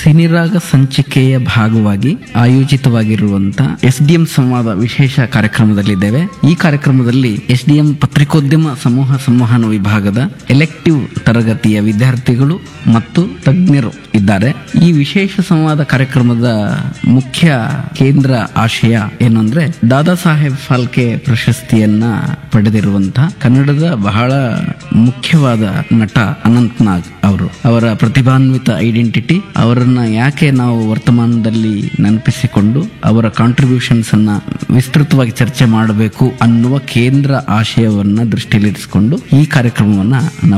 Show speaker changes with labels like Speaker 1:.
Speaker 1: ಸಿನಿರಾಗ ಸಂಚಿಕೆಯ ಭಾಗವಾಗಿ ಆಯೋಜಿತವಾಗಿರುವಂತಹ S D M ಸಂವಾದ ವಿಶೇಷ ಕಾರ್ಯಕ್ರಮದಲ್ಲಿದ್ದೇವೆ ಈ ಕಾರ್ಯಕ್ರಮದಲ್ಲಿ ಎಸ್ ಡಿ ಎಂ ಪತ್ರಿಕೋದ್ಯಮ ಸಮೂಹ ಸಂವಹನ ವಿಭಾಗದ ಎಲೆಕ್ಟಿವ್ ತರಗತಿಯ ವಿದ್ಯಾರ್ಥಿಗಳು ಮತ್ತು ತಜ್ಞರು ಇದ್ದಾರೆ ಈ ವಿಶೇಷ ಸಂವಾದ ಕಾರ್ಯಕ್ರಮದ ಮುಖ್ಯ ಕೇಂದ್ರ ಆಶಯ ಏನು ಅಂದ್ರೆ ದಾದಾ ಸಾಹೇಬ್ ಫಾಲ್ಕೆ ಪ್ರಶಸ್ತಿಯನ್ನ ಪಡೆದಿರುವಂತಹ ಕನ್ನಡದ ಬಹಳ ಮುಖ್ಯವಾದ ನಟ ಅನಂತ್ ನಾಗ್ ಅವರು ಅವರ ಪ್ರತಿಭಾನ್ವಿತ ಐಡೆಂಟಿಟಿ ಅವರನ್ನ ಯಾಕೆ ನಾವು ವರ್ತಮಾನದಲ್ಲಿ ನೆನಪಿಸಿಕೊಂಡು ಅವರ ಕಾಂಟ್ರಿಬ್ಯೂಷನ್ಸ್ ಅನ್ನ ವಿಸ್ತೃತವಾಗಿ ಚರ್ಚೆ ಮಾಡಬೇಕು ಅನ್ನುವ ಕೇಂದ್ರ ಆಶಯವನ್ನ ದೃಷ್ಟಿಯಲ್ಲಿರಿಸಿಕೊಂಡು ಈ ಕಾರ್ಯಕ್ರಮವನ್ನ ನಾವು